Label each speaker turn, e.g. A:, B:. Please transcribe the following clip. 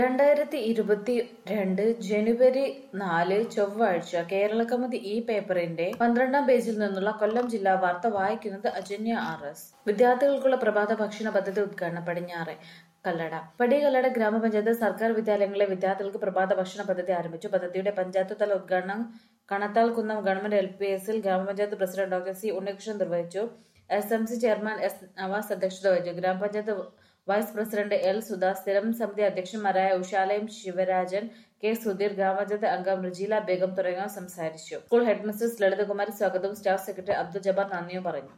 A: രണ്ടായിരത്തി ഇരുപത്തി രണ്ട് ജനുവരി നാല് ചൊവ്വാഴ്ച കേരള കൗമുദി ഈ പേപ്പറിന്റെ പന്ത്രണ്ടാം പേജിൽ നിന്നുള്ള കൊല്ലം ജില്ലാ വാർത്ത വായിക്കുന്നത് അജന്യ ആർ എസ് വിദ്യാർത്ഥികൾക്കുള്ള പ്രഭാത ഭക്ഷണ പദ്ധതി ഉദ്ഘാടനം പടിഞ്ഞാറെ കല്ലട പടി കല്ലട ഗ്രാമപഞ്ചായത്ത് സർക്കാർ വിദ്യാലയങ്ങളിലെ വിദ്യാർത്ഥികൾക്ക് പ്രഭാത ഭക്ഷണ പദ്ധതി ആരംഭിച്ചു പദ്ധതിയുടെ പഞ്ചായത്ത് തല ഉദ്ഘാടനം Kanathal Kunnam government L P എസിൽ grama panchayat president doctor C Unnikrishnan നിർവഹിച്ചു S M C chairman S Navas അധ്യക്ഷത വഹിച്ചു grama panchayat vice president L Sudha സ്ഥിരം സമിതി അധ്യക്ഷന്മാരായ ഉഷാലയം ശിവരാജൻ കെ സുധീർ ഗ്രാമപഞ്ചായത്ത് അംഗം റിജീല ബേഗം തുടങ്ങിയവർ സംസാരിച്ചു സ്കൂൾ ഹെഡ്മിസ്ട്രസ് ലളിതകുമാരി സ്വാഗതവും സ്റ്റാഫ് സെക്രട്ടറി അബ്ദുൽ ജബ്ബാർ നന്ദിയും പറഞ്ഞു